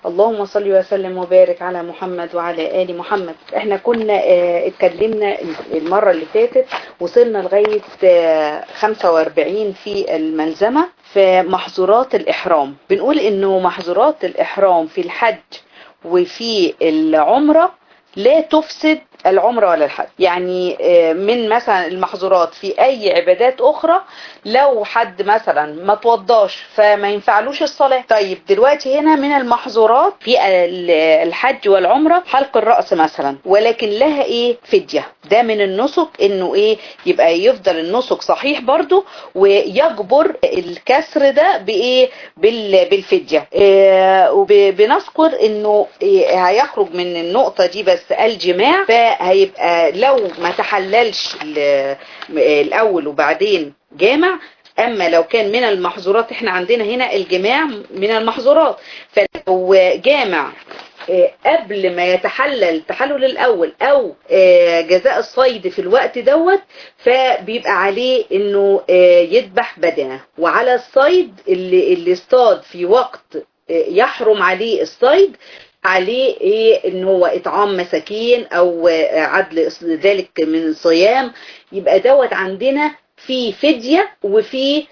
اللهم صل وسلم وبارك على محمد وعلى آل محمد احنا كنا اه اتكلمنا المرة اللي فاتت وصلنا لغاية اه 45 في الملزمة في محظورات الإحرام بنقول انه محظورات الإحرام في الحج وفي العمرة لا تفسد العمرة ولا الحج يعني من مثلا المحظورات في اي عبادات اخرى لو حد مثلا ما توضاش فما ينفعلوش الصلاة طيب دلوقتي هنا من المحظورات في الحج والعمرة حلق الرأس مثلا ولكن لها ايه فدية ده من النسك انه ايه يبقى يفضل النسك صحيح برضو ويجبر الكسر ده بايه بالفدية إيه وبنذكر انه إيه هيخرج من النقطة دي بس الجماع هيبقى لو ما تحللش الاول وبعدين جامع اما لو كان من المحظورات احنا عندنا هنا الجماع من المحظورات فلو جامع قبل ما يتحلل التحلل الاول او جزاء الصيد في الوقت دوت فبيبقى عليه انه يذبح بدنه وعلى الصيد اللي, اللي اصطاد في وقت يحرم عليه الصيد عليه ايه ان هو اطعام مساكين او عدل ذلك من صيام يبقى دوت عندنا في فدية وفي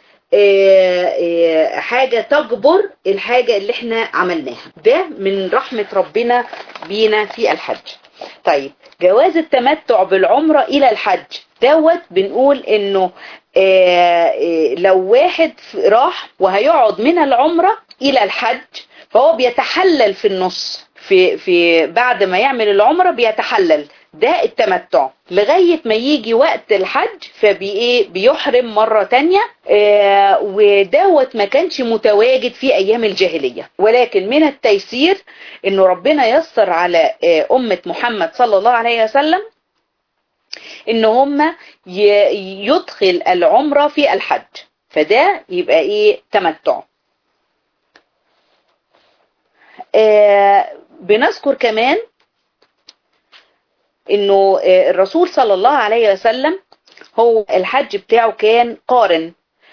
حاجة تجبر الحاجة اللي احنا عملناها ده من رحمة ربنا بينا في الحج طيب جواز التمتع بالعمرة الى الحج دوت بنقول انه لو واحد راح وهيقعد من العمرة الى الحج فهو بيتحلل في النص في في بعد ما يعمل العمرة بيتحلل ده التمتع لغاية ما يجي وقت الحج فبي بيحرم مرة تانية آه ودوت ما كانش متواجد في ايام الجاهلية ولكن من التيسير انه ربنا يسر على آه امة محمد صلى الله عليه وسلم ان هم يدخل العمرة في الحج فده يبقى ايه تمتع آه بنذكر كمان انه الرسول صلى الله عليه وسلم هو الحج بتاعه كان قارن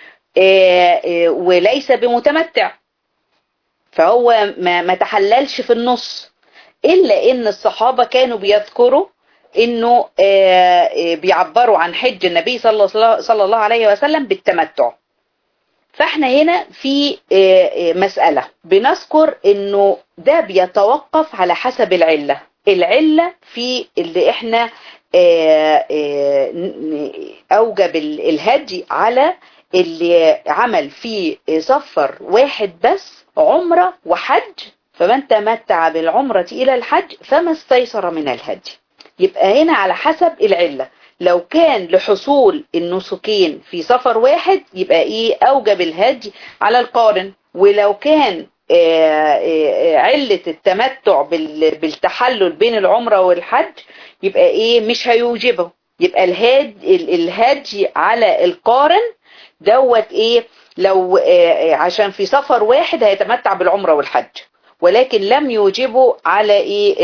وليس بمتمتع فهو ما, ما تحللش في النص الا ان الصحابة كانوا بيذكروا انه بيعبروا عن حج النبي صلى الله عليه وسلم بالتمتع فاحنا هنا في مسألة بنذكر انه ده بيتوقف على حسب العلة العلة في اللي احنا اوجب الهدي على اللي عمل في سفر واحد بس عمرة وحج فمن تمتع بالعمرة الى الحج فما استيسر من الهدي يبقى هنا على حسب العلة لو كان لحصول النسكين في سفر واحد يبقى ايه اوجب الهدي على القارن ولو كان علة التمتع بالتحلل بين العمرة والحج يبقى ايه مش هيوجبه يبقى الهاد الهدي على القارن دوت ايه لو عشان في سفر واحد هيتمتع بالعمرة والحج ولكن لم يوجبه على ايه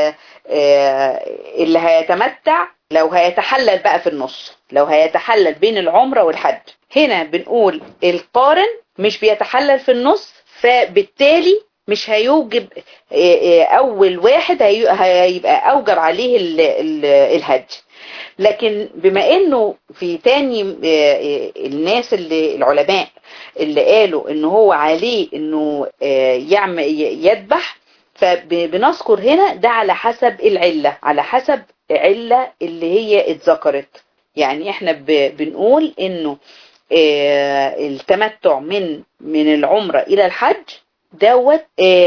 اللي هيتمتع لو هيتحلل بقى في النص لو هيتحلل بين العمرة والحج هنا بنقول القارن مش بيتحلل في النص فبالتالي مش هيوجب اول واحد هيبقى اوجب عليه الهج لكن بما انه في تاني الناس اللي العلماء اللي قالوا ان هو عليه انه يعمل يذبح فبنذكر هنا ده على حسب العلة على حسب علة اللي هي اتذكرت يعني احنا بنقول انه التمتع من من العمرة الى الحج دوت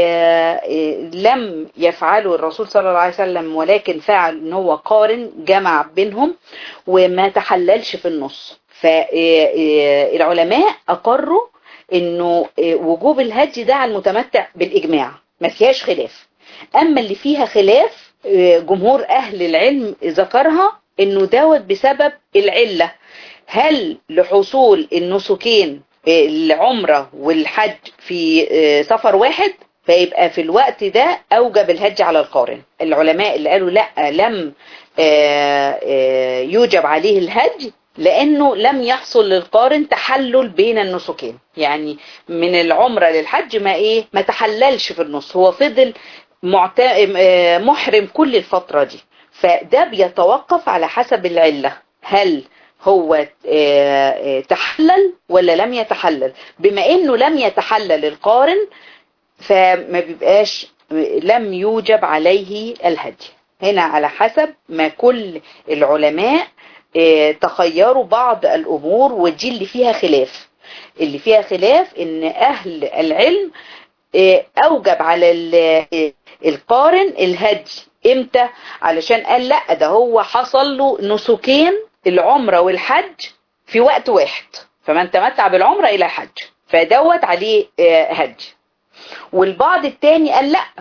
لم يفعله الرسول صلى الله عليه وسلم ولكن فعل ان هو قارن جمع بينهم وما تحللش في النص فالعلماء اقروا انه وجوب الهدي ده على المتمتع بالاجماع ما فيهاش خلاف اما اللي فيها خلاف جمهور اهل العلم ذكرها انه دوت بسبب العلة هل لحصول النسكين العمرة والحج في سفر واحد فيبقى في الوقت ده اوجب الهج على القارن العلماء اللي قالوا لا لم يوجب عليه الهج لانه لم يحصل للقارن تحلل بين النسكين يعني من العمرة للحج ما ايه ما تحللش في النص هو فضل معت... محرم كل الفترة دي فده بيتوقف على حسب العلة هل هو تحلل ولا لم يتحلل بما انه لم يتحلل القارن فما بيبقاش لم يوجب عليه الهدي هنا على حسب ما كل العلماء تخيروا بعض الامور ودي اللي فيها خلاف اللي فيها خلاف ان اهل العلم اوجب على القارن الهدي امتى علشان قال لا ده هو حصل له نسكين العمرة والحج في وقت واحد فمن تمتع بالعمرة الى الحج فدوت عليه هدي والبعض التاني قال لا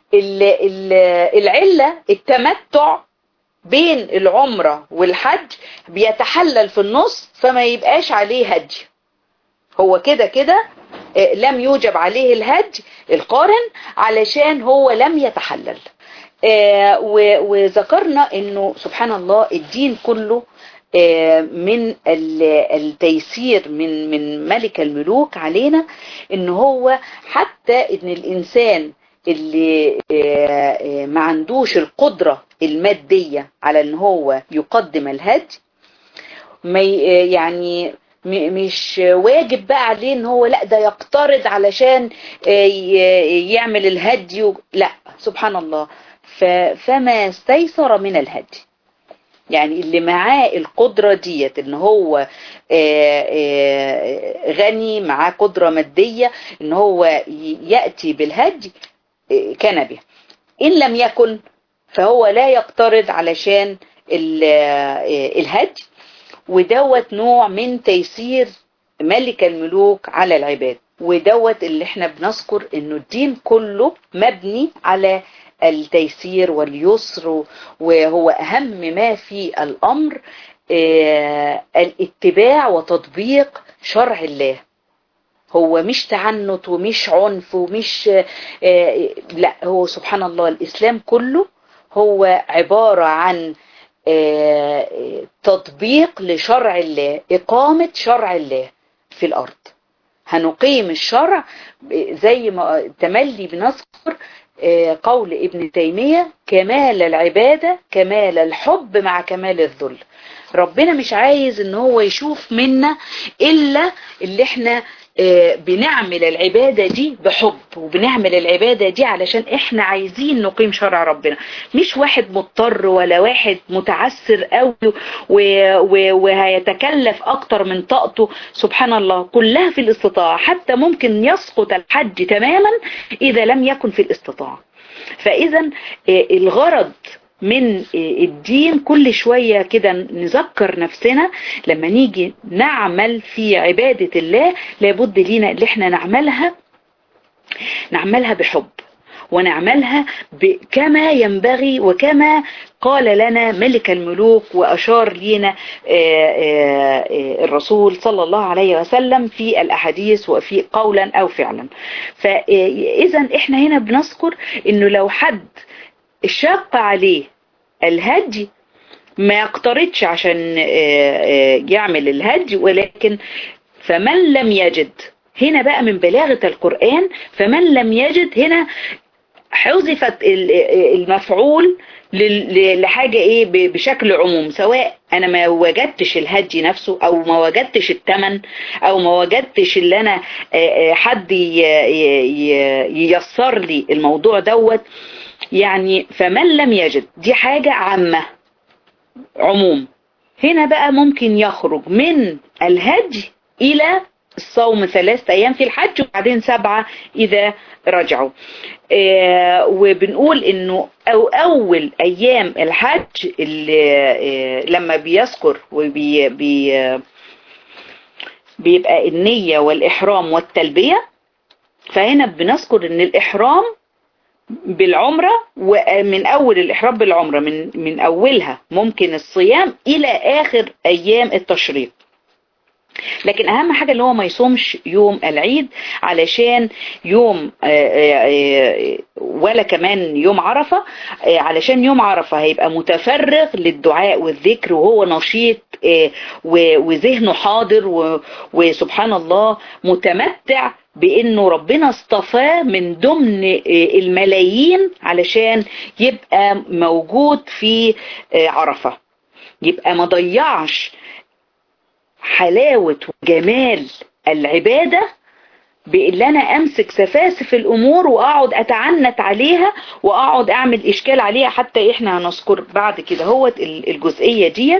العلة التمتع بين العمرة والحج بيتحلل في النص فما يبقاش عليه هدي هو كده كده لم يوجب عليه الهدي القارن علشان هو لم يتحلل وذكرنا انه سبحان الله الدين كله من التيسير من من ملك الملوك علينا ان هو حتى ان الانسان اللي ما عندوش القدرة المادية على ان هو يقدم الهدي ما يعني مش واجب بقى عليه ان هو لا ده يقترض علشان يعمل الهدي لا سبحان الله فما استيسر من الهدي يعني اللي معاه القدرة ديت ان هو غني معاه قدرة مادية ان هو يأتي بالهدي كان به ان لم يكن فهو لا يقترض علشان الهدي ودوت نوع من تيسير ملك الملوك على العباد ودوت اللي احنا بنذكر انه الدين كله مبني على التيسير واليسر وهو أهم ما في الأمر الاتباع وتطبيق شرع الله هو مش تعنت ومش عنف ومش لا هو سبحان الله الإسلام كله هو عبارة عن تطبيق لشرع الله إقامة شرع الله في الأرض هنقيم الشرع زي ما تملي بنذكر قول ابن تيمية كمال العبادة كمال الحب مع كمال الذل ربنا مش عايز ان هو يشوف منا الا اللي احنا بنعمل العبادة دي بحب وبنعمل العبادة دي علشان احنا عايزين نقيم شرع ربنا مش واحد مضطر ولا واحد متعسر قوي وهيتكلف اكتر من طاقته سبحان الله كلها في الاستطاعة حتى ممكن يسقط الحج تماما اذا لم يكن في الاستطاعة فاذا الغرض من الدين كل شوية كده نذكر نفسنا لما نيجي نعمل في عبادة الله لابد لينا اللي احنا نعملها نعملها بحب ونعملها كما ينبغي وكما قال لنا ملك الملوك وأشار لينا الرسول صلى الله عليه وسلم في الأحاديث وفي قولا أو فعلا فإذا احنا هنا بنذكر انه لو حد شاق عليه الهدي ما يقترضش عشان يعمل الهدي ولكن فمن لم يجد هنا بقى من بلاغة القرآن فمن لم يجد هنا حذفت المفعول لحاجة ايه بشكل عموم سواء انا ما وجدتش الهدي نفسه او ما وجدتش التمن او ما وجدتش اللي انا حد ييسر لي الموضوع دوت يعني فمن لم يجد دي حاجة عامة عموم هنا بقى ممكن يخرج من الهدي الى الصوم ثلاثة ايام في الحج وبعدين سبعة اذا رجعوا آه وبنقول انه او اول ايام الحج اللي آه لما بيذكر وبي بي بيبقى النية والاحرام والتلبية فهنا بنذكر ان الاحرام بالعمرة ومن أول الإحرام بالعمرة من, من أولها ممكن الصيام إلى آخر أيام التشريق لكن اهم حاجة اللي هو ما يصومش يوم العيد علشان يوم ولا كمان يوم عرفة علشان يوم عرفة هيبقى متفرغ للدعاء والذكر وهو نشيط وذهنه حاضر وسبحان الله متمتع بانه ربنا اصطفاه من ضمن الملايين علشان يبقى موجود في عرفة يبقى ما ضيعش حلاوة وجمال العبادة بإن أنا أمسك سفاسف الأمور وأقعد أتعنت عليها وأقعد أعمل إشكال عليها حتى إحنا هنذكر بعد كده هو الجزئية دي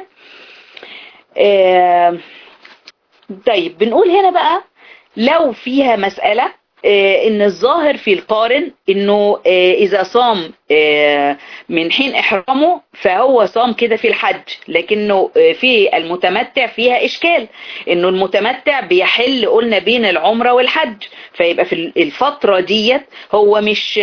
آه طيب بنقول هنا بقى لو فيها مسألة ان الظاهر في القارن انه اذا صام من حين احرامه فهو صام كده في الحج لكنه في المتمتع فيها اشكال انه المتمتع بيحل قلنا بين العمرة والحج فيبقى في الفترة ديت هو مش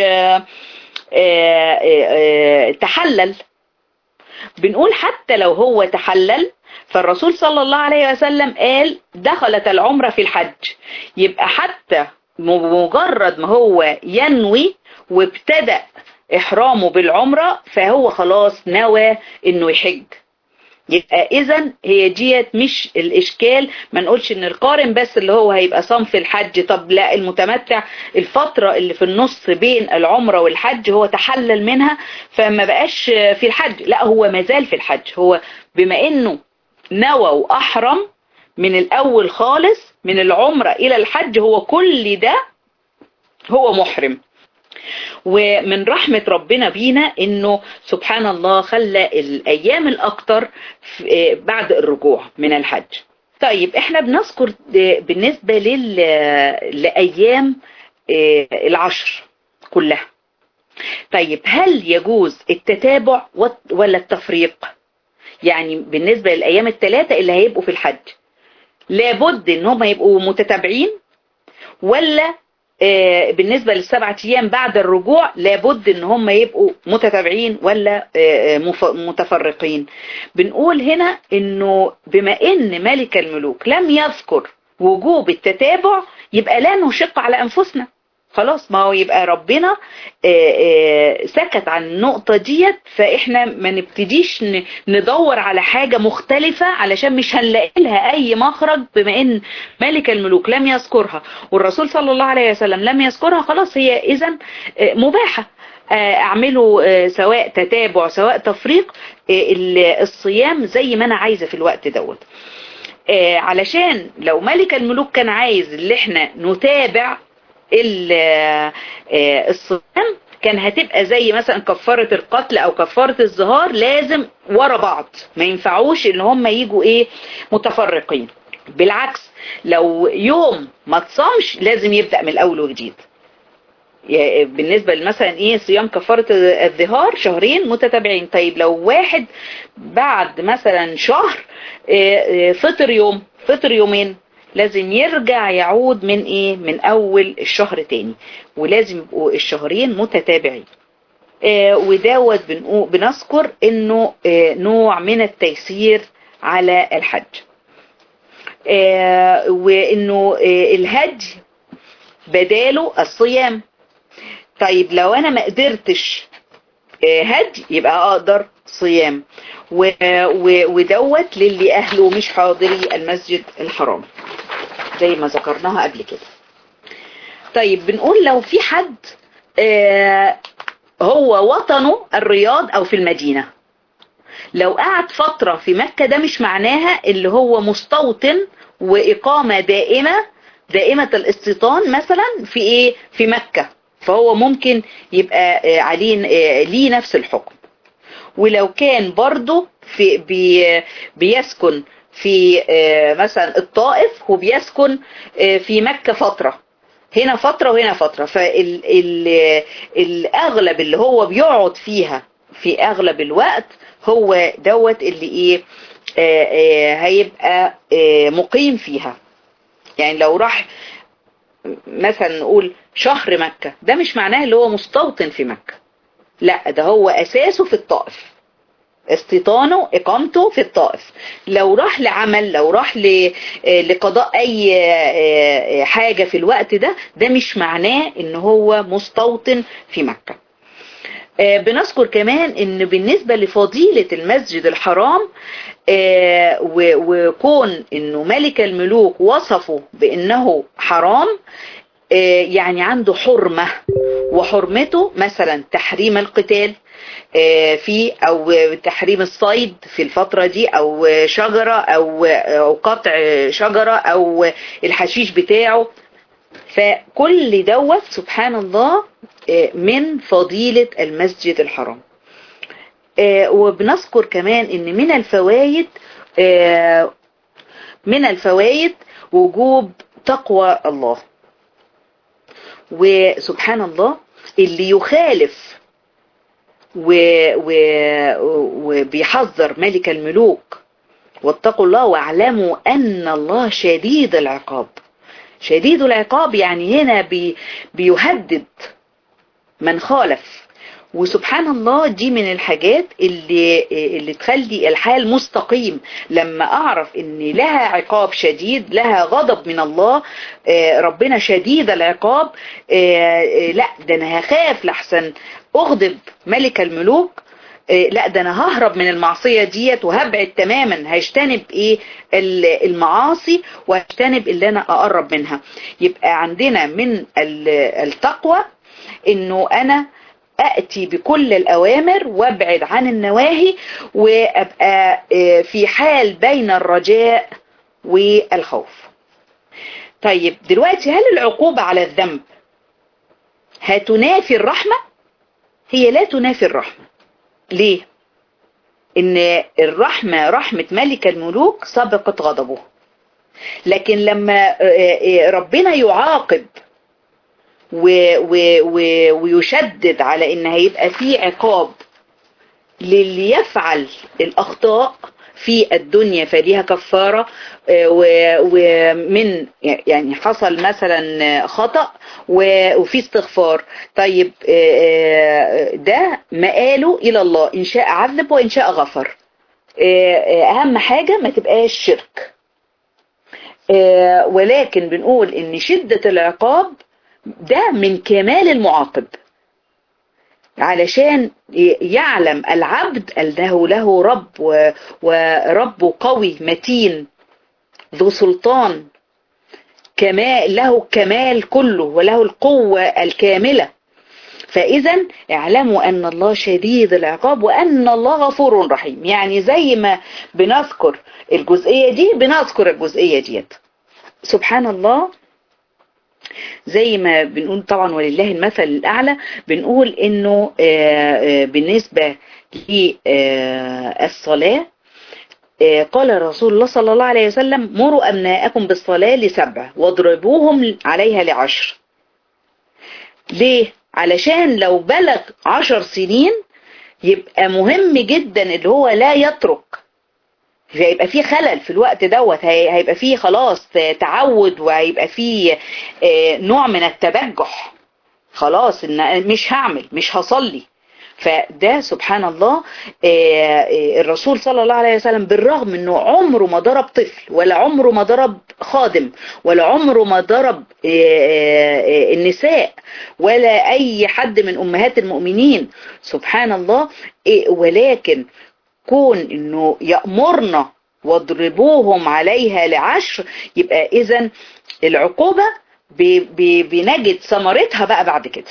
تحلل بنقول حتى لو هو تحلل فالرسول صلى الله عليه وسلم قال دخلت العمرة في الحج يبقى حتى بمجرد ما هو ينوي وابتدأ إحرامه بالعمرة فهو خلاص نوى إنه يحج يبقى إذا هي ديت مش الإشكال ما نقولش إن القارن بس اللي هو هيبقى صام في الحج طب لا المتمتع الفترة اللي في النص بين العمرة والحج هو تحلل منها فما بقاش في الحج لا هو مازال في الحج هو بما إنه نوى وأحرم من الأول خالص من العمرة إلى الحج هو كل ده هو محرم ومن رحمة ربنا بينا انه سبحان الله خلى الايام الاكتر بعد الرجوع من الحج طيب احنا بنذكر بالنسبة لل... لأيام العشر كلها طيب هل يجوز التتابع ولا التفريق يعني بالنسبة للأيام الثلاثة اللي هيبقوا في الحج لابد ان هم يبقوا متتابعين ولا بالنسبة للسبعة ايام بعد الرجوع لابد ان هم يبقوا متتابعين ولا متفرقين بنقول هنا انه بما ان ملك الملوك لم يذكر وجوب التتابع يبقى لا نشق على انفسنا خلاص ما هو يبقى ربنا سكت عن النقطة ديت فاحنا ما نبتديش ندور على حاجة مختلفة علشان مش هنلاقي لها اي مخرج بما ان ملك الملوك لم يذكرها والرسول صلى الله عليه وسلم لم يذكرها خلاص هي اذا مباحة اعمله سواء تتابع سواء تفريق الصيام زي ما انا عايزة في الوقت دوت علشان لو ملك الملوك كان عايز اللي احنا نتابع الصيام كان هتبقى زي مثلا كفارة القتل او كفارة الظهار لازم ورا بعض ما ينفعوش ان هم يجوا ايه متفرقين بالعكس لو يوم ما تصامش لازم يبدأ من الاول وجديد بالنسبة مثلا ايه صيام كفارة الظهار شهرين متتابعين طيب لو واحد بعد مثلا شهر فطر يوم فطر يومين لازم يرجع يعود من ايه من اول الشهر تاني ولازم يبقوا الشهرين متتابعين آه ودوت بنذكر انه آه نوع من التيسير على الحج آه وانه آه الهدي بداله الصيام طيب لو انا ما قدرتش آه هدي يبقى اقدر صيام ودوت للي اهله مش حاضري المسجد الحرام زي ما ذكرناها قبل كده طيب بنقول لو في حد آه هو وطنه الرياض او في المدينة لو قعد فترة في مكة ده مش معناها اللي هو مستوطن واقامة دائمة دائمة الاستيطان مثلا في ايه في مكة فهو ممكن يبقى عليه ليه نفس الحكم ولو كان برضه في بي بيسكن في مثلا الطائف وبيسكن في مكة فترة هنا فترة وهنا فترة فالأغلب اللي هو بيقعد فيها في أغلب الوقت هو دوت اللي إيه هيبقى مقيم فيها يعني لو راح مثلا نقول شهر مكة ده مش معناه اللي هو مستوطن في مكة لا ده هو أساسه في الطائف استيطانه اقامته في الطائف لو راح لعمل لو راح لقضاء اي حاجة في الوقت ده ده مش معناه ان هو مستوطن في مكة بنذكر كمان ان بالنسبة لفضيلة المسجد الحرام وكون انه ملك الملوك وصفه بانه حرام يعني عنده حرمة وحرمته مثلا تحريم القتال في او تحريم الصيد في الفترة دي او شجرة او او قطع شجرة او الحشيش بتاعه فكل دوت سبحان الله من فضيلة المسجد الحرام وبنذكر كمان ان من الفوائد من الفوائد وجوب تقوى الله وسبحان الله اللي يخالف و و وبيحذر ملك الملوك واتقوا الله واعلموا ان الله شديد العقاب شديد العقاب يعني هنا بي بيهدد من خالف وسبحان الله دي من الحاجات اللي اللي تخلي الحال مستقيم لما اعرف ان لها عقاب شديد لها غضب من الله ربنا شديد العقاب لا ده انا هخاف لحسن اغضب ملك الملوك لا ده انا ههرب من المعصية ديت وهبعد تماما هجتنب ايه المعاصي وهجتنب اللي انا اقرب منها يبقى عندنا من التقوى انه انا اتي بكل الاوامر وابعد عن النواهي وابقى في حال بين الرجاء والخوف طيب دلوقتي هل العقوبة على الذنب هتنافي الرحمة هي لا تنافي الرحمة ليه ان الرحمة رحمة ملك الملوك سبقت غضبه لكن لما ربنا يعاقب و و و ويشدد على ان هيبقى في عقاب للي يفعل الاخطاء في الدنيا فليها كفارة ومن يعني حصل مثلا خطأ وفي استغفار طيب ده مقاله الى الله ان شاء عذب وان شاء غفر اهم حاجة ما تبقاش شرك ولكن بنقول ان شدة العقاب ده من كمال المعاقب علشان يعلم العبد أنه له رب ورب قوي متين ذو سلطان كمال له كمال كله وله القوة الكاملة فإذا اعلموا أن الله شديد العقاب وأن الله غفور رحيم يعني زي ما بنذكر الجزئية دي بنذكر الجزئية ديت سبحان الله زي ما بنقول طبعا ولله المثل الأعلى بنقول إنه بالنسبة للصلاة قال رسول الله صلى الله عليه وسلم مروا أبناءكم بالصلاة لسبع واضربوهم عليها لعشر ليه؟ علشان لو بلغ عشر سنين يبقى مهم جدا اللي هو لا يترك هيبقى فيه خلل في الوقت دوت هيبقى فيه خلاص تعود وهيبقى فيه نوع من التبجح خلاص ان مش هعمل مش هصلي فده سبحان الله الرسول صلى الله عليه وسلم بالرغم انه عمره ما ضرب طفل ولا عمره ما ضرب خادم ولا عمره ما ضرب النساء ولا اي حد من امهات المؤمنين سبحان الله ولكن كون انه يأمرنا واضربوهم عليها لعشر يبقى اذا العقوبة بنجد ثمرتها بقى بعد كده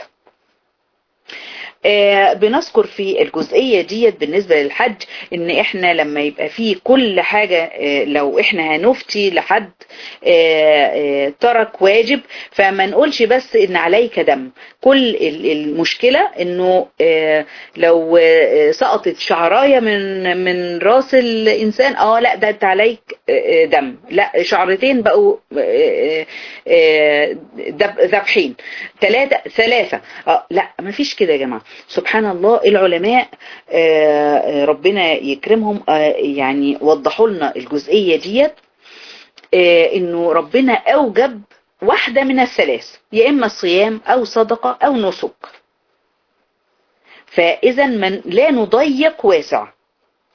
آه بنذكر في الجزئية ديت بالنسبة للحج ان احنا لما يبقى فيه كل حاجة آه لو احنا هنفتي لحد آه ترك واجب فما نقولش بس ان عليك دم كل المشكلة انه لو سقطت شعراية من من راس الانسان اه لا ده انت عليك دم لا شعرتين بقوا ذبحين ثلاثة ثلاثة اه لا ما فيش كده يا جماعة سبحان الله العلماء ربنا يكرمهم يعني وضحوا لنا الجزئية ديت انه ربنا اوجب واحدة من الثلاث يا اما صيام او صدقة او نسك فاذا من لا نضيق واسع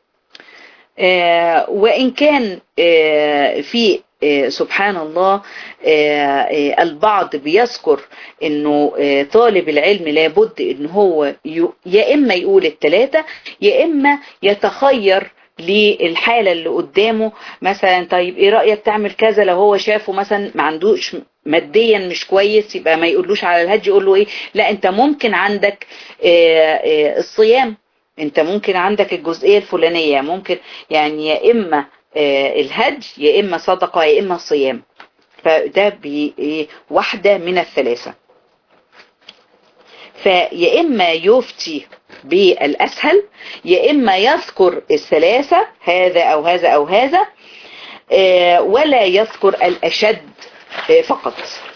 آه وإن كان آه في آه سبحان الله البعض بيذكر انه طالب العلم لابد ان هو يا اما يقول الثلاثة يا اما يتخير للحالة اللي قدامه مثلا طيب ايه رأيك تعمل كذا لو هو شافه مثلا ما عندوش ماديا مش كويس يبقى ما يقولوش على الهج يقول له ايه لا انت ممكن عندك الصيام انت ممكن عندك الجزئية الفلانية ممكن يعني يا اما الهج يا اما صدقة يا اما صيام فده واحدة من الثلاثة فيا اما يفتي بالاسهل يا اما يذكر الثلاثة هذا او هذا او هذا ولا يذكر الاشد فقط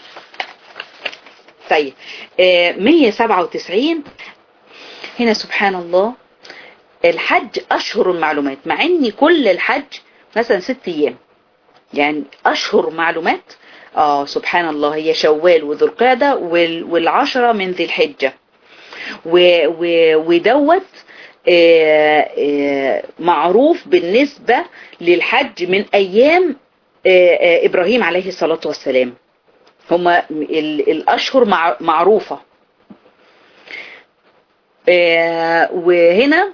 طيب 197 هنا سبحان الله الحج اشهر المعلومات مع ان كل الحج مثلا ست ايام يعني اشهر معلومات اه سبحان الله هي شوال وذو القعدة والعشرة من ذي الحجة ودوت آه آه معروف بالنسبة للحج من ايام آه ابراهيم عليه الصلاة والسلام هما الاشهر معروفة وهنا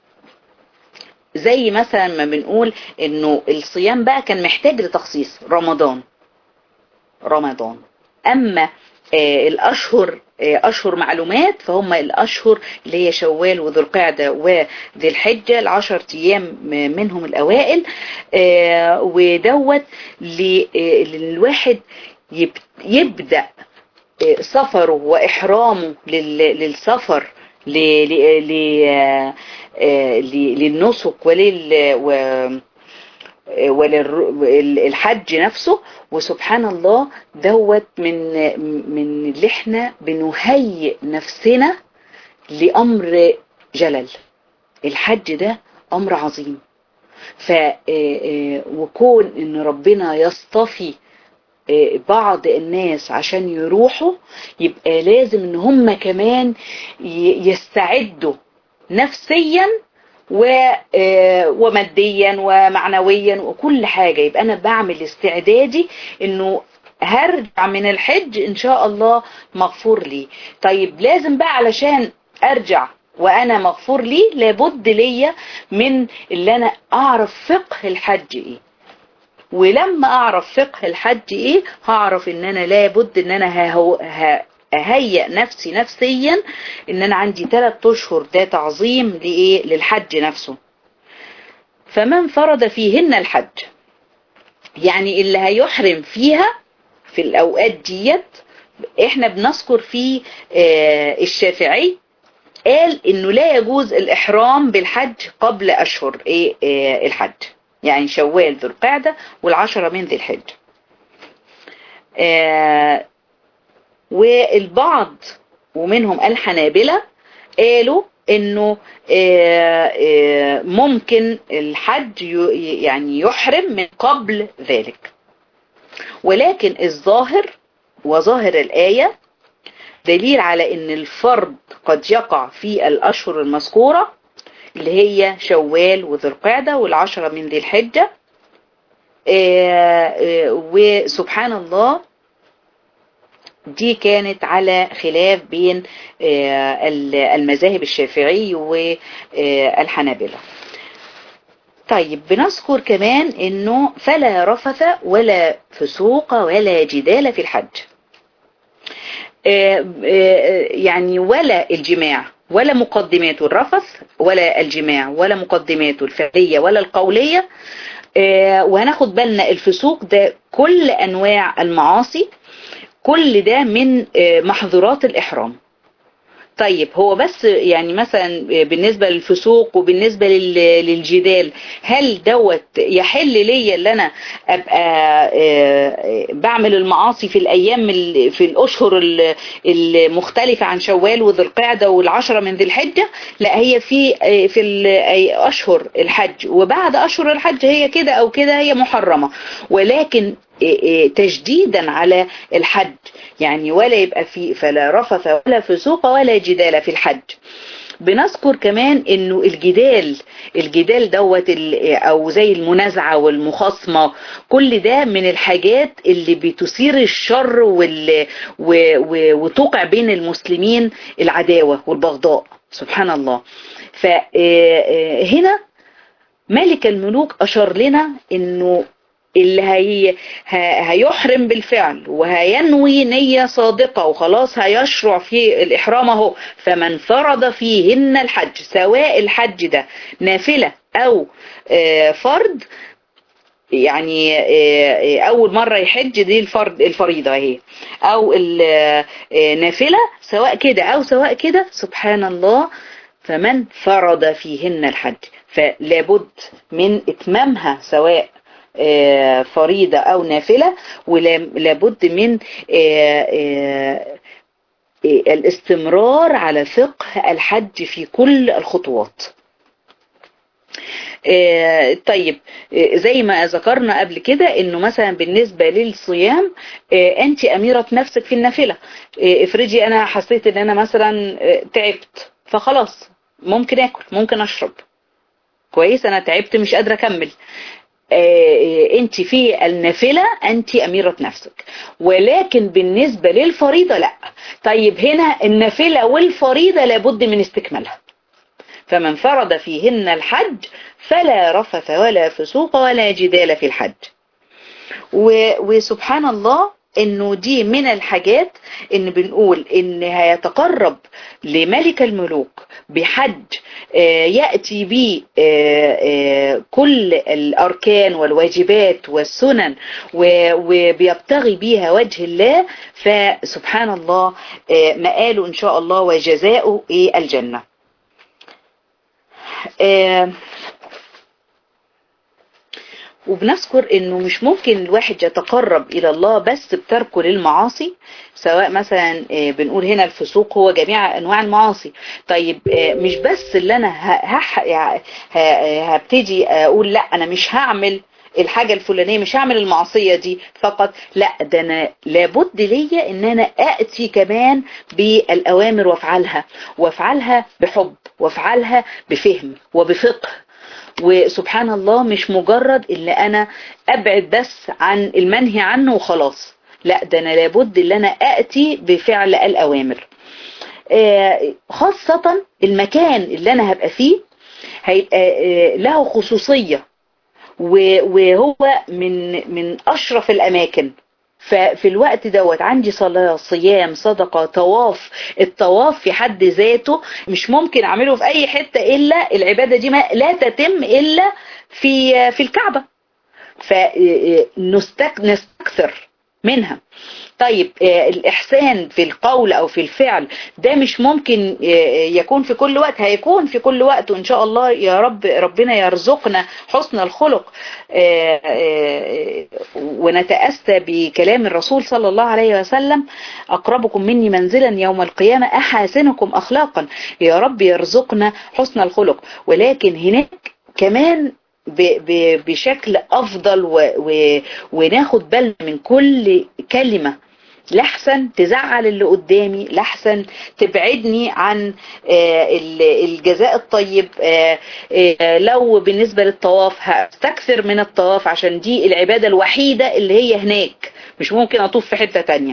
زي مثلا ما بنقول انه الصيام بقى كان محتاج لتخصيص رمضان رمضان اما آه الاشهر آه اشهر معلومات فهم الاشهر اللي هي شوال وذو القعده وذي الحجه العشر ايام منهم الاوائل آه ودوت للواحد يبدا سفره واحرامه للسفر للنسك ولل وللحج نفسه وسبحان الله دوت من من اللي احنا بنهيئ نفسنا لامر جلل الحج ده امر عظيم ف وكون ان ربنا يصطفي بعض الناس عشان يروحوا يبقى لازم ان هم كمان يستعدوا نفسيا وماديا ومعنويا وكل حاجة يبقى انا بعمل استعدادي انه هرجع من الحج ان شاء الله مغفور لي طيب لازم بقى علشان ارجع وانا مغفور لي لابد ليا من اللي انا اعرف فقه الحج ايه ولما اعرف فقه الحج ايه هعرف ان انا لابد ان انا اهيئ نفسي نفسيا ان انا عندي ثلاث اشهر ده تعظيم لايه للحج نفسه فمن فرض فيهن الحج يعني اللي هيحرم فيها في الاوقات ديت احنا بنذكر في آه الشافعي قال انه لا يجوز الاحرام بالحج قبل اشهر ايه آه الحج يعني شوال ذو القعدة والعشرة من ذي الحجة آه والبعض ومنهم الحنابلة قالوا انه آه آه ممكن الحج يعني يحرم من قبل ذلك ولكن الظاهر وظاهر الآية دليل على ان الفرض قد يقع في الاشهر المذكوره اللي هي شوال وذو القعدة والعشرة من ذي الحجة وسبحان الله دي كانت على خلاف بين المذاهب الشافعي والحنابلة طيب بنذكر كمان انه فلا رفث ولا فسوق ولا جدال في الحج يعني ولا الجماع ولا مقدماته الرفث ولا الجماع ولا مقدماته الفعلية ولا القولية وهناخد بالنا الفسوق ده كل أنواع المعاصي كل ده من محظورات الإحرام طيب هو بس يعني مثلا بالنسبة للفسوق وبالنسبة للجدال هل دوت يحل ليا اللي انا ابقى بعمل المعاصي في الايام في الاشهر المختلفة عن شوال وذي القعدة والعشرة من ذي الحجة لا هي في في اشهر الحج وبعد اشهر الحج هي كده او كده هي محرمة ولكن تجديدا على الحج يعني ولا يبقى في فلا رفث ولا فسوق ولا جدال في الحج بنذكر كمان انه الجدال الجدال دوت او زي المنازعة والمخاصمة كل ده من الحاجات اللي بتثير الشر وال وتوقع بين المسلمين العداوة والبغضاء سبحان الله فهنا ملك الملوك اشار لنا انه اللي هي هيحرم بالفعل وهينوي نية صادقة وخلاص هيشرع في الإحرام اهو فمن فرض فيهن الحج سواء الحج ده نافلة أو فرض يعني أول مرة يحج دي الفرض الفريضة اهي أو النافلة سواء كده أو سواء كده سبحان الله فمن فرض فيهن الحج فلابد من إتمامها سواء فريضة أو نافلة ولابد من الاستمرار على فقه الحج في كل الخطوات طيب زي ما ذكرنا قبل كده انه مثلا بالنسبة للصيام انت اميرة نفسك في النافلة افرضي انا حسيت ان انا مثلا تعبت فخلاص ممكن اكل ممكن اشرب كويس انا تعبت مش قادرة اكمل انت في النافلة انت اميرة نفسك ولكن بالنسبة للفريضة لا طيب هنا النافلة والفريضة لابد من استكمالها فمن فرض فيهن الحج فلا رفث ولا فسوق ولا جدال في الحج وسبحان الله انه دي من الحاجات ان بنقول ان هيتقرب لملك الملوك بحج يأتي به كل الأركان والواجبات والسنن وبيبتغي بيها وجه الله فسبحان الله مآله إن شاء الله وجزاؤه الجنة وبنذكر انه مش ممكن الواحد يتقرب الى الله بس بتركه للمعاصي سواء مثلا بنقول هنا الفسوق هو جميع انواع المعاصي طيب مش بس اللي انا هبتدي اقول لا انا مش هعمل الحاجة الفلانية مش هعمل المعصية دي فقط لا ده انا لابد ليا ان انا اتي كمان بالاوامر وافعلها وافعلها بحب وافعلها بفهم وبفقه وسبحان الله مش مجرد اللي انا ابعد بس عن المنهي عنه وخلاص لا ده انا لابد اللي انا اتي بفعل الاوامر خاصة المكان اللي انا هبقى فيه هيبقى له خصوصية وهو من من اشرف الاماكن ففي الوقت دوت عندي صلاة صيام صدقة طواف الطواف في حد ذاته مش ممكن اعمله في اي حتة الا العبادة دي ما لا تتم الا في في الكعبة فنستكثر منها طيب الإحسان في القول أو في الفعل ده مش ممكن يكون في كل وقت هيكون في كل وقت وإن شاء الله يا رب ربنا يرزقنا حسن الخلق ونتأسى بكلام الرسول صلى الله عليه وسلم أقربكم مني منزلا يوم القيامة أحاسنكم أخلاقا يا رب يرزقنا حسن الخلق ولكن هناك كمان بشكل افضل و و وناخد بالنا من كل كلمة لحسن تزعل اللي قدامي لحسن تبعدني عن الجزاء الطيب لو بالنسبة للطواف هستكثر من الطواف عشان دي العبادة الوحيدة اللي هي هناك مش ممكن اطوف في حتة تانية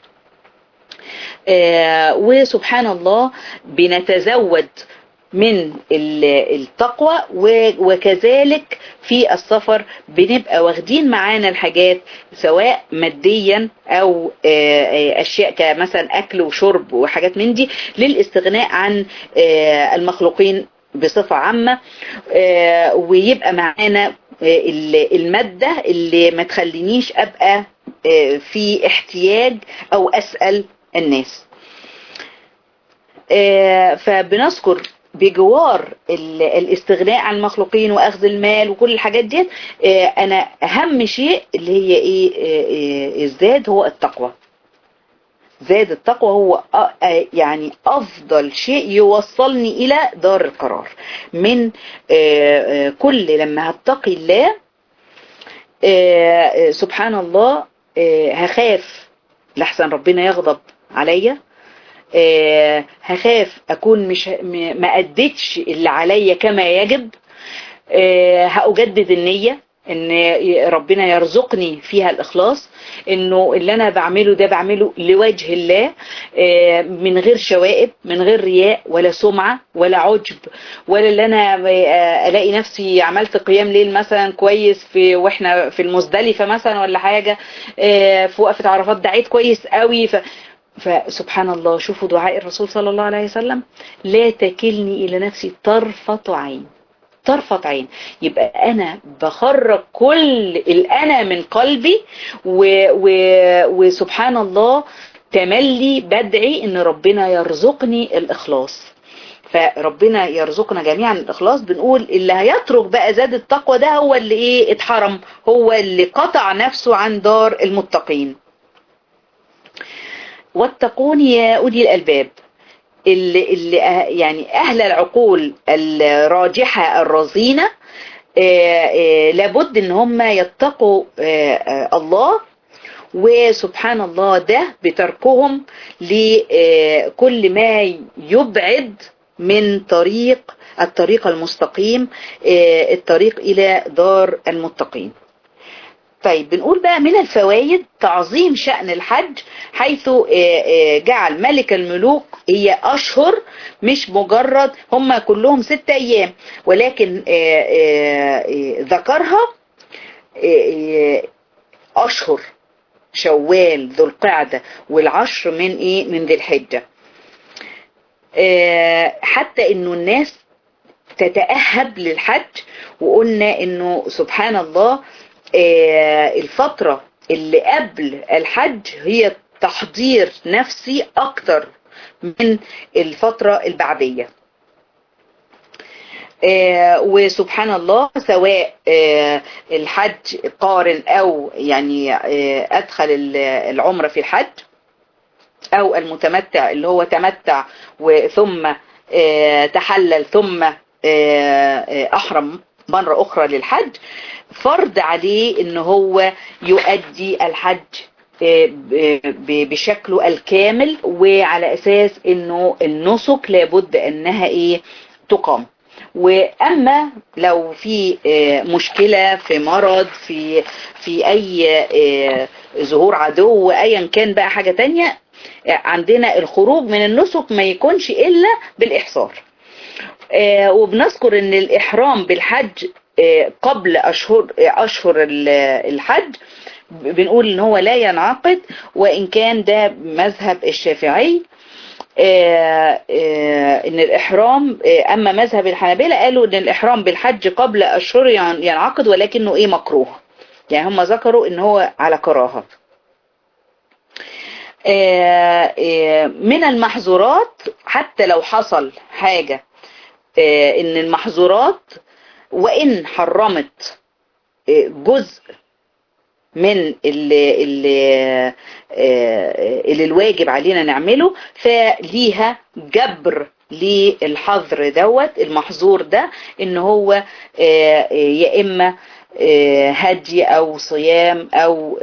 وسبحان الله بنتزود من التقوى وكذلك في السفر بنبقى واخدين معانا الحاجات سواء ماديا او اشياء كمثلا اكل وشرب وحاجات من دي للاستغناء عن المخلوقين بصفة عامة ويبقى معانا المادة اللي ما تخلينيش ابقى في احتياج او اسأل الناس فبنذكر بجوار الاستغناء عن المخلوقين واخذ المال وكل الحاجات دي انا اهم شيء اللي هي ايه الزاد هو التقوى زاد التقوى هو يعني افضل شيء يوصلني الى دار القرار من كل لما هتقي الله سبحان الله هخاف لحسن ربنا يغضب عليا آه هخاف اكون مش ما اديتش اللي عليا كما يجب آه هأجدد النية ان ربنا يرزقني فيها الاخلاص انه اللي انا بعمله ده بعمله لوجه الله من غير شوائب من غير رياء ولا سمعة ولا عجب ولا اللي انا الاقي نفسي عملت قيام ليل مثلا كويس في واحنا في المزدلفة مثلا ولا حاجة في وقفة عرفات دعيت كويس قوي ف فسبحان الله شوفوا دعاء الرسول صلى الله عليه وسلم لا تكلني الى نفسي طرفة عين طرفة عين يبقى أنا بخرج كل الأنا من قلبي و و وسبحان الله تملي بدعي إن ربنا يرزقني الإخلاص فربنا يرزقنا جميعا الإخلاص بنقول اللي هيترك بقى زاد التقوى ده هو اللي إيه اتحرم هو اللي قطع نفسه عن دار المتقين واتقون يا أولي الألباب اللي, اللي يعني أهل العقول الراجحة الرزينة لابد ان هم يتقوا الله وسبحان الله ده بتركهم لكل ما يبعد من طريق الطريق المستقيم الطريق إلى دار المتقين طيب بنقول بقى من الفوائد تعظيم شأن الحج حيث جعل ملك الملوك هي أشهر مش مجرد هم كلهم ستة أيام ولكن ذكرها أشهر شوال ذو القعدة والعشر من إيه من ذي الحجة حتى إنه الناس تتأهب للحج وقلنا إنه سبحان الله الفترة اللي قبل الحج هي تحضير نفسي اكتر من الفترة البعدية وسبحان الله سواء الحج قارن او يعني ادخل العمرة في الحج او المتمتع اللي هو تمتع وثم تحلل ثم احرم مرة اخرى للحج فرض عليه ان هو يؤدي الحج بشكله الكامل وعلى اساس انه النسك لابد انها ايه تقام واما لو في مشكلة في مرض في في اي ظهور عدو ايا كان بقى حاجة تانية عندنا الخروج من النسك ما يكونش الا بالاحصار وبنذكر ان الاحرام بالحج قبل أشهر, أشهر الحج بنقول ان هو لا ينعقد وان كان ده مذهب الشافعي ان الاحرام اما مذهب الحنابلة قالوا ان الاحرام بالحج قبل اشهر ينعقد ولكنه ايه مكروه يعني هم ذكروا ان هو على كراهة من المحظورات حتى لو حصل حاجة ان المحظورات وإن حرمت جزء من اللي, اللي, اللي الواجب علينا نعمله فليها جبر للحظر دوت المحظور ده ان هو يا اما هدي او صيام او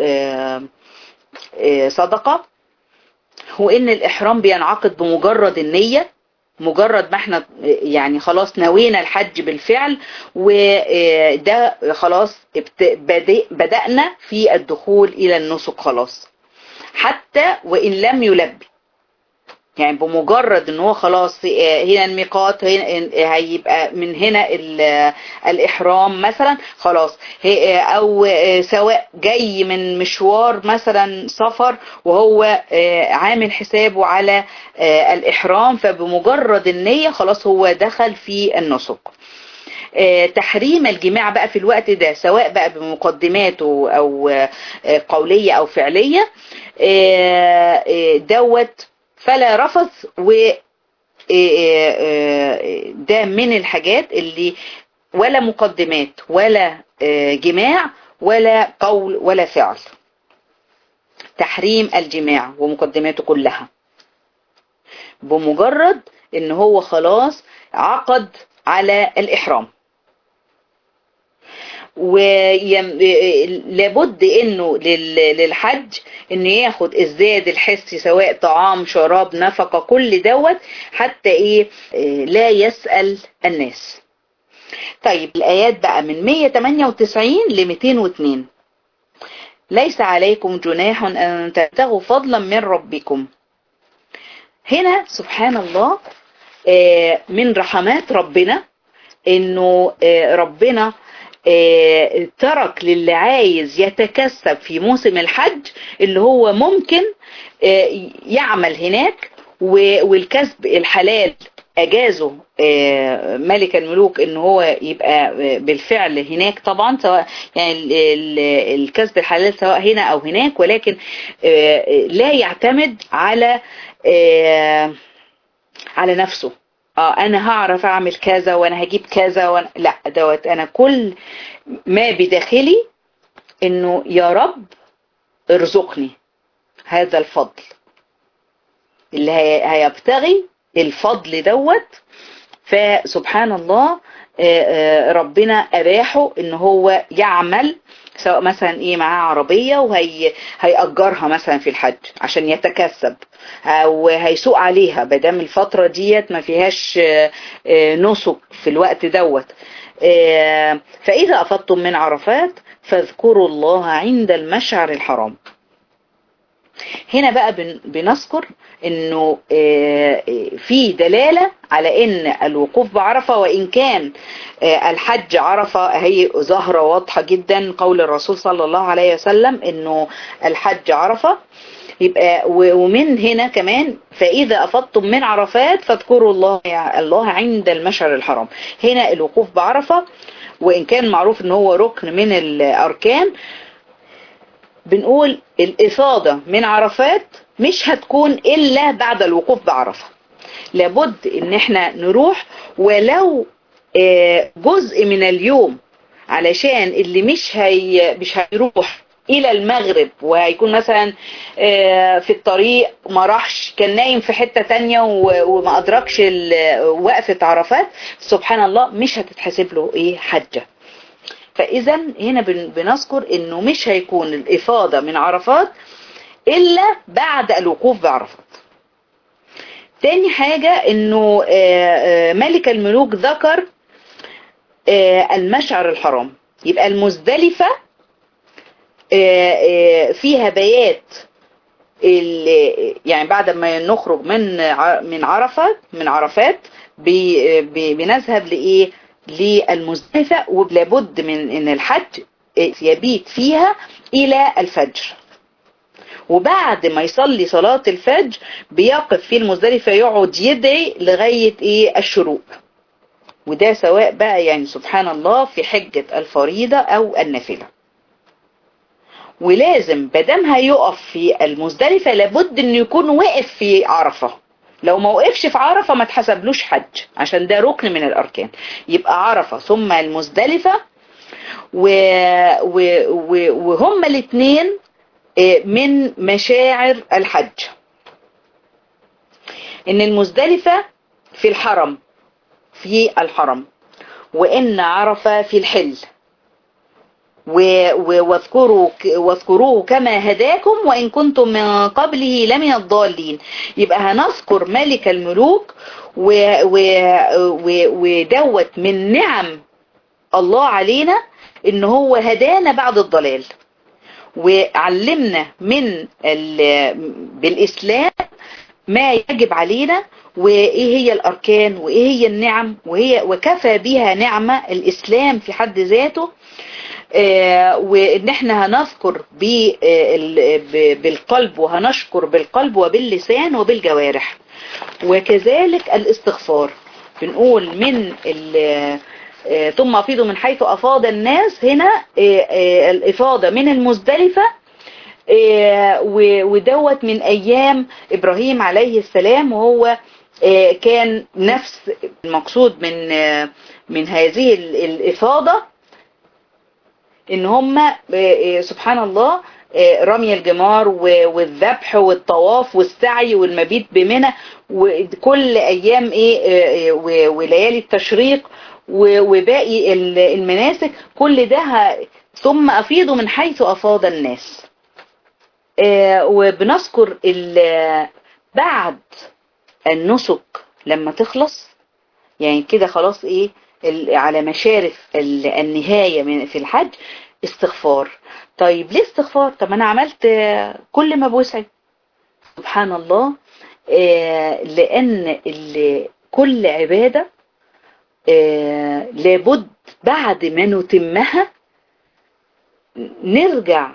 صدقة وان الاحرام بينعقد بمجرد النية مجرد ما احنا يعني خلاص نوينا الحج بالفعل وده خلاص بدأنا في الدخول الى النسك خلاص حتى وان لم يلبي يعني بمجرد ان هو خلاص هنا الميقات هيبقى من هنا الاحرام مثلا خلاص او سواء جاي من مشوار مثلا سفر وهو عامل حسابه على الاحرام فبمجرد النية خلاص هو دخل في النسك تحريم الجماع بقى في الوقت ده سواء بقى بمقدماته او قولية او فعلية دوت فلا رفث و ده من الحاجات اللي ولا مقدمات ولا جماع ولا قول ولا فعل تحريم الجماع ومقدماته كلها بمجرد ان هو خلاص عقد على الاحرام ولابد انه للحج انه ياخد الزاد الحسي سواء طعام شراب نفقة كل دوت حتى ايه لا يسأل الناس طيب الايات بقى من 198 ل 202 ليس عليكم جناح ان تبتغوا فضلا من ربكم هنا سبحان الله من رحمات ربنا انه ربنا ترك للي عايز يتكسب في موسم الحج اللي هو ممكن يعمل هناك والكسب الحلال اجازه ملك الملوك ان هو يبقى بالفعل هناك طبعا سواء يعني الكسب الحلال سواء هنا او هناك ولكن لا يعتمد على على نفسه اه انا هعرف اعمل كذا وانا هجيب كذا وانا لا دوت انا كل ما بداخلي انه يا رب ارزقني هذا الفضل اللي هيبتغي الفضل دوت فسبحان الله ربنا اباحه ان هو يعمل سواء مثلا ايه معاه عربية وهي هيأجرها مثلا في الحج عشان يتكسب او هيسوق عليها بدام الفترة ديت ما فيهاش نسك في الوقت دوت فاذا افضتم من عرفات فاذكروا الله عند المشعر الحرام هنا بقى بنذكر انه في دلالة على ان الوقوف بعرفة وان كان الحج عرفة هي ظاهرة واضحة جدا قول الرسول صلى الله عليه وسلم انه الحج عرفة يبقى ومن هنا كمان فإذا أفضتم من عرفات فاذكروا الله الله عند المشعر الحرام هنا الوقوف بعرفة وإن كان معروف ان هو ركن من الأركان بنقول الإفاضة من عرفات مش هتكون إلا بعد الوقوف بعرفة لابد ان احنا نروح ولو جزء من اليوم علشان اللي مش هي مش هيروح الى المغرب وهيكون مثلا في الطريق ما راحش كان نايم في حتة تانية وما ادركش وقفة عرفات سبحان الله مش هتتحسب له ايه حجة فاذا هنا بنذكر انه مش هيكون الافاضة من عرفات الا بعد الوقوف بعرفات تاني حاجة انه ملك الملوك ذكر المشعر الحرام يبقى المزدلفة فيها بيات يعني بعد ما نخرج من من عرفات من عرفات بنذهب لايه للمزدلفة ولابد من ان الحج يبيت فيها الى الفجر وبعد ما يصلي صلاة الفجر بيقف في المزدلفة يقعد يدعي لغاية ايه الشروق وده سواء بقى يعني سبحان الله في حجة الفريضة او النافلة ولازم بدم هيقف في المزدلفة لابد انه يكون وقف في عرفة لو ما وقفش في عرفة ما تحسبلوش حج عشان ده ركن من الاركان يبقى عرفة ثم المزدلفة و... و... و... وهم الاثنين من مشاعر الحج ان المزدلفة في الحرم في الحرم وان عرفة في الحل واذكروا واذكروه كما هداكم وان كنتم من قبله لمن الضالين يبقى هنذكر ملك الملوك ودوت من نعم الله علينا ان هو هدانا بعد الضلال وعلمنا من بالإسلام ما يجب علينا وإيه هي الأركان وإيه هي النعم وهي وكفى بها نعمة الإسلام في حد ذاته وإن احنا هنذكر بالقلب وهنشكر بالقلب وباللسان وبالجوارح وكذلك الاستغفار بنقول من ثم أفيضوا من حيث أفاض الناس هنا الإفاضة من المزدلفة ودوت من أيام إبراهيم عليه السلام وهو كان نفس المقصود من من هذه الإفاضة إن هم سبحان الله رمي الجمار والذبح والطواف والسعي والمبيت بمنى وكل أيام إيه وليالي التشريق وباقي المناسك كل ده ثم أفيضوا من حيث أفاض الناس وبنذكر بعد النسك لما تخلص يعني كده خلاص ايه على مشارف النهاية من في الحج استغفار طيب ليه استغفار طب انا عملت كل ما بوسعي سبحان الله لان كل عبادة لابد بعد ما نتمها نرجع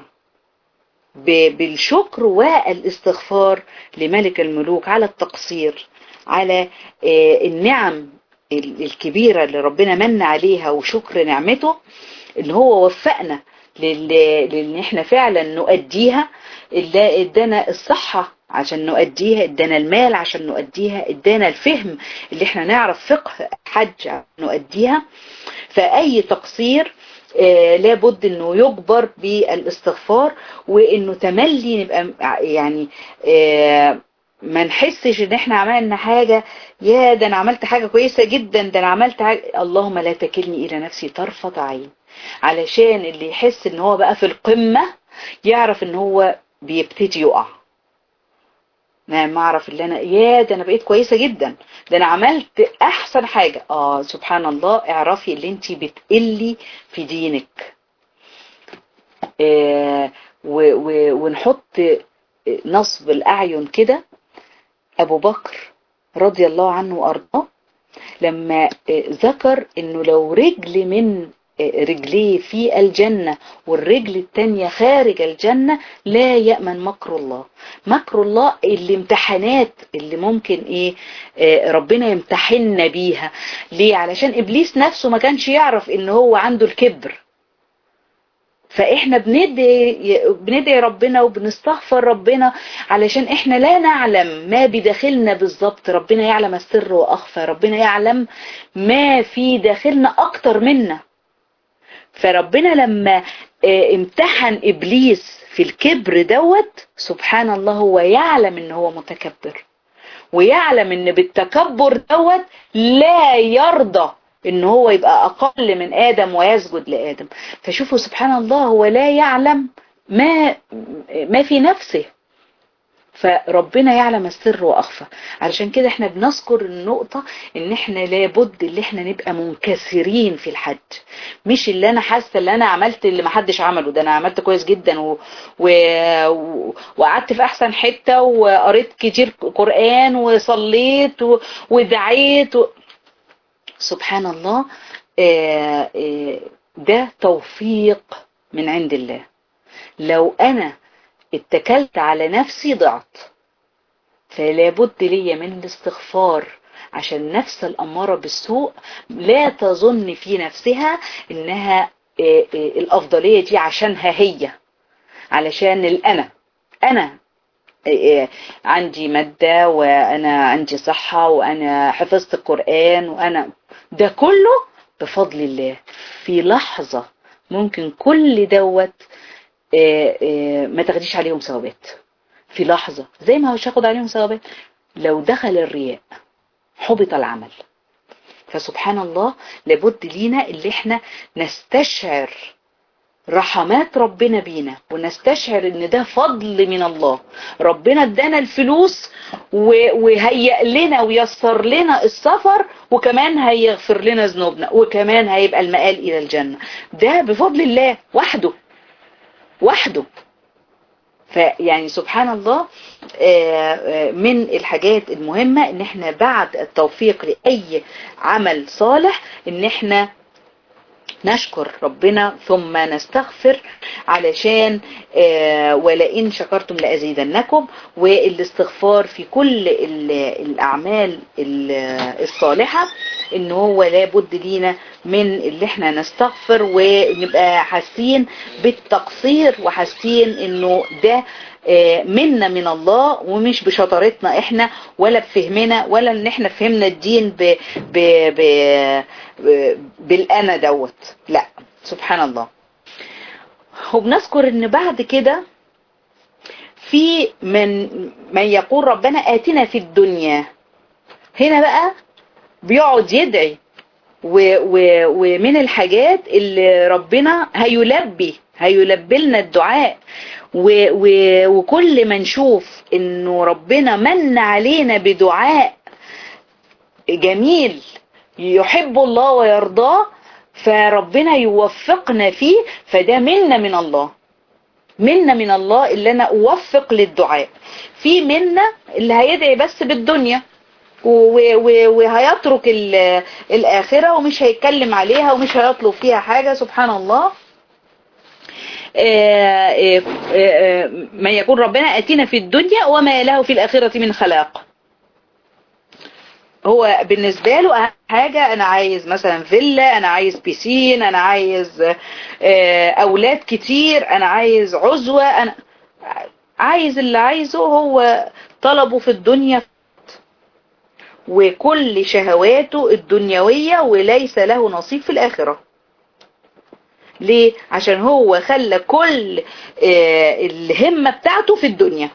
بالشكر والاستغفار لملك الملوك على التقصير على النعم الكبيرة اللي ربنا من عليها وشكر نعمته اللي هو وفقنا لان احنا فعلا نؤديها اللي ادانا الصحة عشان نؤديها ادانا المال عشان نؤديها ادانا الفهم اللي احنا نعرف فقه حج نؤديها فاي تقصير آه لابد انه يجبر بالاستغفار وانه تملي نبقى يعني آه ما نحسش ان احنا عملنا حاجة يا ده انا عملت حاجة كويسة جدا ده انا عملت حاجة اللهم لا تكلني الى نفسي طرفة عين علشان اللي يحس ان هو بقى في القمة يعرف ان هو بيبتدي يقع ما اعرف اللي انا يا ده انا بقيت كويسة جدا ده انا عملت احسن حاجة اه سبحان الله اعرفي اللي انت بتقلي في دينك آه ونحط نصب الاعين كده ابو بكر رضي الله عنه وارضاه لما ذكر انه لو رجل من رجليه في الجنة والرجل التانية خارج الجنة لا يأمن مكر الله مكر الله الامتحانات اللي ممكن ايه ربنا يمتحننا بيها ليه علشان ابليس نفسه ما كانش يعرف ان هو عنده الكبر فاحنا بندعي بندعي ربنا وبنستغفر ربنا علشان احنا لا نعلم ما بداخلنا بالظبط ربنا يعلم السر واخفى ربنا يعلم ما في داخلنا اكتر منا فربنا لما امتحن ابليس في الكبر دوت سبحان الله هو يعلم ان هو متكبر ويعلم ان بالتكبر دوت لا يرضى ان هو يبقى اقل من ادم ويسجد لادم فشوفوا سبحان الله هو لا يعلم ما ما في نفسه فربنا يعلم السر واخفى علشان كده احنا بنذكر النقطة ان احنا لابد اللي احنا نبقى منكسرين في الحج مش اللي انا حاسة اللي انا عملت اللي محدش عمله ده انا عملت كويس جدا و... و... وقعدت في احسن حتة وقريت كتير قرآن وصليت و... ودعيت و... سبحان الله ده توفيق من عند الله لو انا اتكلت على نفسي ضعت فلا بد لي من الاستغفار عشان نفس الأمارة بالسوء لا تظن في نفسها انها الافضلية دي عشانها هي علشان الأنا أنا عندي مادة وأنا عندي صحة وأنا حفظت القرآن وأنا ده كله بفضل الله في لحظة ممكن كل دوت ما تاخديش عليهم ثوابات في لحظة زي ما مش هاخد عليهم ثوابات لو دخل الرياء حبط العمل فسبحان الله لابد لينا اللي احنا نستشعر رحمات ربنا بينا ونستشعر ان ده فضل من الله ربنا ادانا الفلوس وهيئ لنا ويسر لنا السفر وكمان هيغفر لنا ذنوبنا وكمان هيبقى المآل الى الجنة ده بفضل الله وحده وحده فيعني سبحان الله من الحاجات المهمة ان احنا بعد التوفيق لأي عمل صالح ان احنا نشكر ربنا ثم نستغفر علشان ولئن شكرتم لأزيدنكم والاستغفار في كل الأعمال الصالحة ان هو لابد لينا من اللي احنا نستغفر ونبقى حاسين بالتقصير وحاسين انه ده منا من الله ومش بشطارتنا احنا ولا بفهمنا ولا ان احنا فهمنا الدين ب ب ب ب بالانا دوت لا سبحان الله وبنذكر ان بعد كده في من من يقول ربنا آتنا في الدنيا هنا بقى بيقعد يدعي و و ومن الحاجات اللي ربنا هيلبي هيلبي لنا الدعاء و و وكل ما نشوف انه ربنا من علينا بدعاء جميل يحب الله ويرضاه فربنا يوفقنا فيه فده منا من الله منا من الله اللي انا اوفق للدعاء في منا اللي هيدعي بس بالدنيا وهيترك الآخرة ومش هيتكلم عليها ومش هيطلب فيها حاجة سبحان الله ما يقول ربنا أتينا في الدنيا وما له في الآخرة من خلاق هو بالنسبة له حاجة أنا عايز مثلا فيلا أنا عايز بيسين أنا عايز أولاد كتير أنا عايز عزوة أنا عايز اللي عايزه هو طلبه في الدنيا وكل شهواته الدنيوية وليس له نصيب في الآخرة ليه؟ عشان هو خلى كل الهمة بتاعته في الدنيا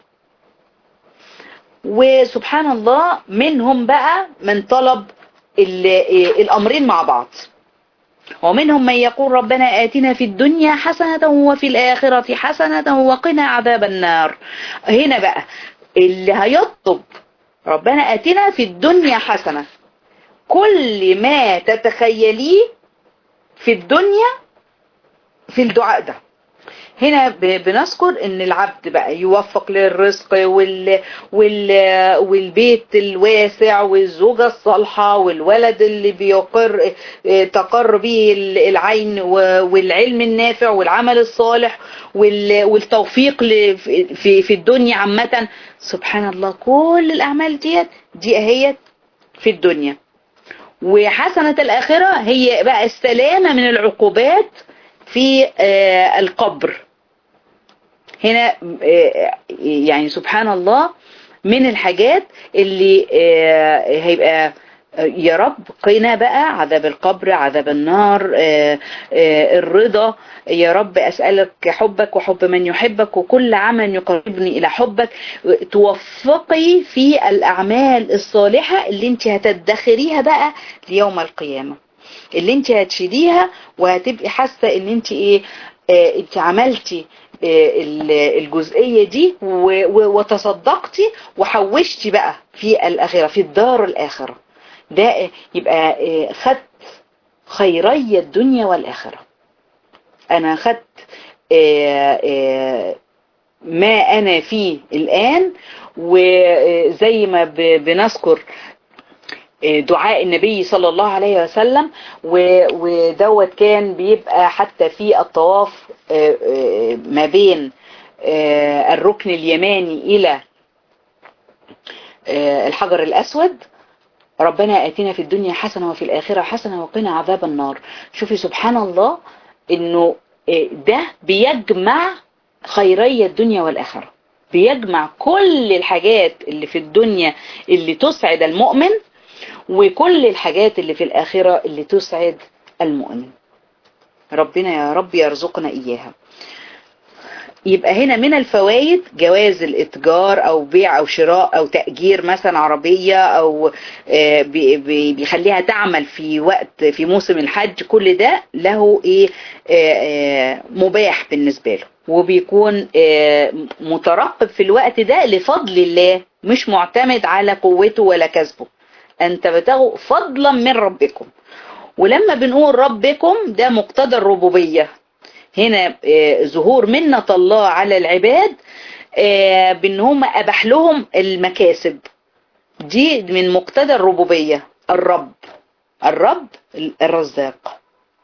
وسبحان الله منهم بقى من طلب الأمرين مع بعض ومنهم من يقول ربنا آتنا في الدنيا حسنة وفي الآخرة حسنة وقنا عذاب النار هنا بقى اللي هيطلب ربنا آتنا في الدنيا حسنة كل ما تتخيليه في الدنيا في الدعاء ده هنا بنذكر ان العبد بقى يوفق للرزق وال وال والبيت الواسع والزوجة الصالحة والولد اللي بيقر تقر به العين والعلم النافع والعمل الصالح والتوفيق في في الدنيا عامة سبحان الله كل الاعمال ديت دي اهيت في الدنيا وحسنة الاخرة هي بقى السلامة من العقوبات في القبر هنا يعني سبحان الله من الحاجات اللي هيبقى يا رب قنا بقى عذاب القبر عذاب النار الرضا يا رب أسألك حبك وحب من يحبك وكل عمل يقربني إلى حبك توفقي في الأعمال الصالحة اللي انت هتدخريها بقى ليوم القيامة اللي انت هتشيليها وهتبقي حاسة ان انت ايه اه انت عملتي الجزئية دي وتصدقتي وحوشتي بقى في الآخرة في الدار الآخرة ده يبقى خدت خيري الدنيا والآخرة أنا خدت ما أنا فيه الآن وزي ما بنذكر دعاء النبي صلى الله عليه وسلم ودوت كان بيبقى حتى في الطواف ما بين الركن اليماني إلى الحجر الأسود ربنا آتنا في الدنيا حسنة وفي الآخرة حسنة وقنا عذاب النار شوفي سبحان الله إنه ده بيجمع خيري الدنيا والآخرة بيجمع كل الحاجات اللي في الدنيا اللي تسعد المؤمن وكل الحاجات اللي في الآخرة اللي تسعد المؤمن ربنا يا رب يرزقنا إياها يبقى هنا من الفوائد جواز الاتجار او بيع او شراء او تأجير مثلا عربية او بيخليها تعمل في وقت في موسم الحج كل ده له ايه مباح بالنسبة له وبيكون مترقب في الوقت ده لفضل الله مش معتمد على قوته ولا كسبه أن تبتغوا فضلا من ربكم ولما بنقول ربكم ده مقتضى الربوبية هنا ظهور منة الله على العباد بان هم أبح لهم المكاسب دي من مقتضى الربوبية الرب الرب الرزاق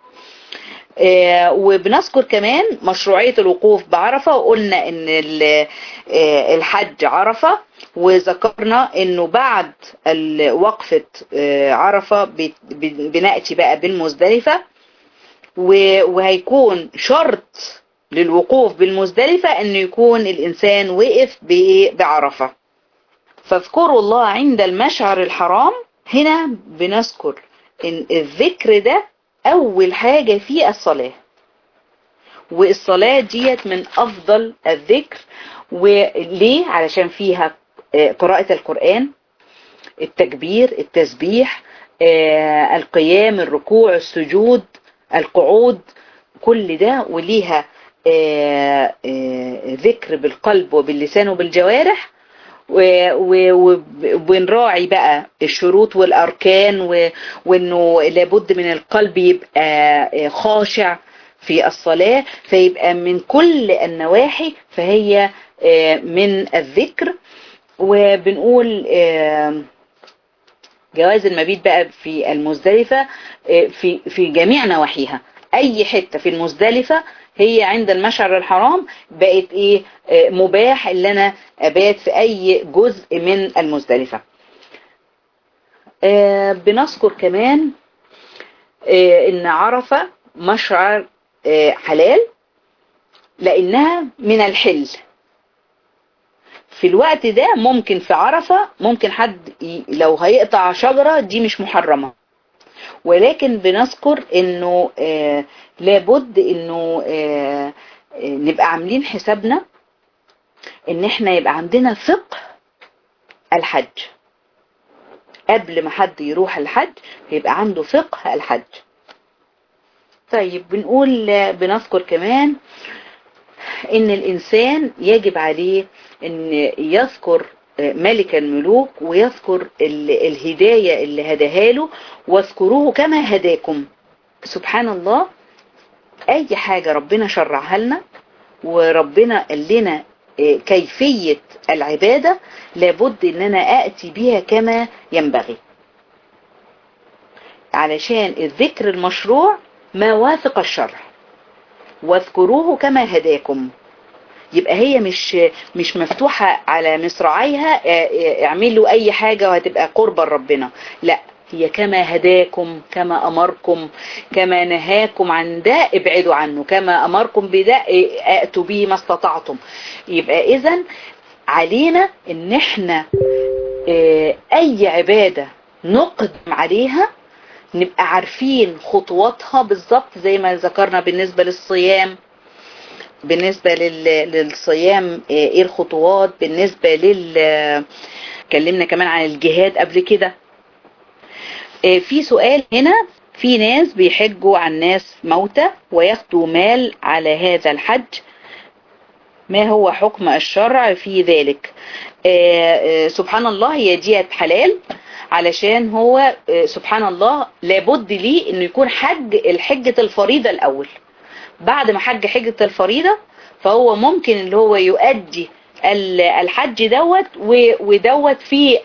وبنذكر كمان مشروعية الوقوف بعرفة وقلنا ان الحج عرفة وذكرنا انه بعد وقفة عرفة بنأتي بقى بالمزدلفة وهيكون شرط للوقوف بالمزدلفة انه يكون الانسان وقف بعرفة فاذكروا الله عند المشعر الحرام هنا بنذكر ان الذكر ده اول حاجة في الصلاة والصلاة ديت من افضل الذكر وليه علشان فيها قراءة القرآن التكبير التسبيح آه القيام الركوع السجود القعود كل ده وليها آه آه ذكر بالقلب وباللسان وبالجوارح وبنراعي بقى الشروط والأركان وانه لابد من القلب يبقى خاشع في الصلاة فيبقى من كل النواحي فهي من الذكر وبنقول جواز المبيت بقى في المزدلفة في في جميع نواحيها اي حتة في المزدلفة هي عند المشعر الحرام بقت ايه مباح اللي انا ابات في اي جزء من المزدلفة بنذكر كمان ان عرفة مشعر حلال لانها من الحل في الوقت ده ممكن في عرفة ممكن حد لو هيقطع شجرة دي مش محرمة ولكن بنذكر انه آه لابد انه آه نبقى عاملين حسابنا ان احنا يبقى عندنا فقه الحج قبل ما حد يروح الحج يبقى عنده فقه الحج طيب بنقول بنذكر كمان ان الانسان يجب عليه ان يذكر ملك الملوك ويذكر الهداية اللي هداها له واذكروه كما هداكم سبحان الله اي حاجة ربنا شرعها لنا وربنا قال لنا كيفية العبادة لابد ان انا اتي بها كما ينبغي علشان الذكر المشروع ما وافق الشرع واذكروه كما هداكم يبقى هي مش مش مفتوحة على مصراعيها اعملوا اي حاجة وهتبقى قربا ربنا لا هي كما هداكم كما امركم كما نهاكم عن ده ابعدوا عنه كما امركم بده اتوا به ما استطعتم يبقى اذا علينا ان احنا اي عبادة نقدم عليها نبقى عارفين خطواتها بالظبط زي ما ذكرنا بالنسبة للصيام بالنسبة للصيام ايه الخطوات بالنسبة لل اتكلمنا كمان عن الجهاد قبل كده في سؤال هنا في ناس بيحجوا عن ناس موتى وياخدوا مال على هذا الحج ما هو حكم الشرع في ذلك سبحان الله هي ديت حلال علشان هو سبحان الله لابد ليه انه يكون حج الحجة الفريضة الاول بعد ما حج حجة الفريضة فهو ممكن اللي هو يؤدي الحج دوت ودوت في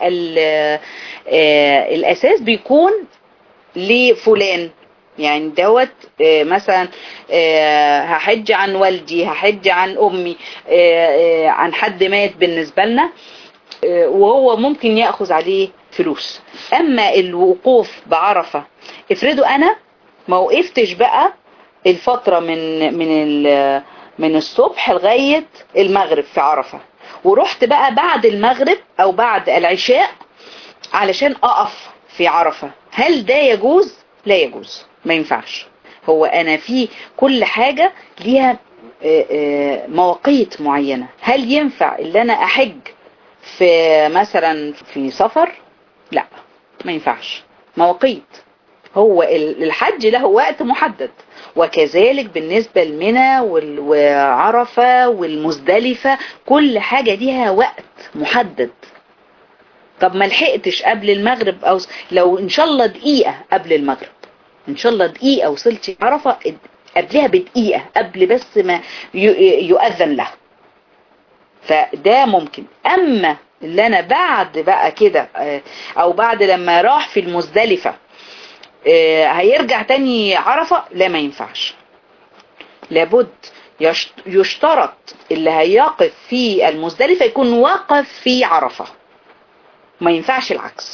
الاساس بيكون لفلان يعني دوت مثلا هحج عن والدي هحج عن امي عن حد مات بالنسبة لنا وهو ممكن يأخذ عليه فلوس اما الوقوف بعرفة افرضوا انا ما وقفتش بقى الفترة من من من الصبح لغاية المغرب في عرفة ورحت بقى بعد المغرب او بعد العشاء علشان اقف في عرفة هل ده يجوز لا يجوز ما ينفعش هو انا في كل حاجة ليها مواقيت معينة هل ينفع اللي انا احج في مثلا في سفر لا ما ينفعش مواقيت هو الحج له وقت محدد وكذلك بالنسبة لمنى وعرفة والمزدلفة كل حاجة ليها وقت محدد طب ما لحقتش قبل المغرب او لو ان شاء الله دقيقة قبل المغرب ان شاء الله دقيقة وصلت عرفة قبلها بدقيقة قبل بس ما يؤذن له فده ممكن اما اللي انا بعد بقى كده او بعد لما راح في المزدلفة هيرجع تاني عرفة لا ما ينفعش لابد يشترط اللي هيقف في المزدلفة يكون واقف في عرفة ما ينفعش العكس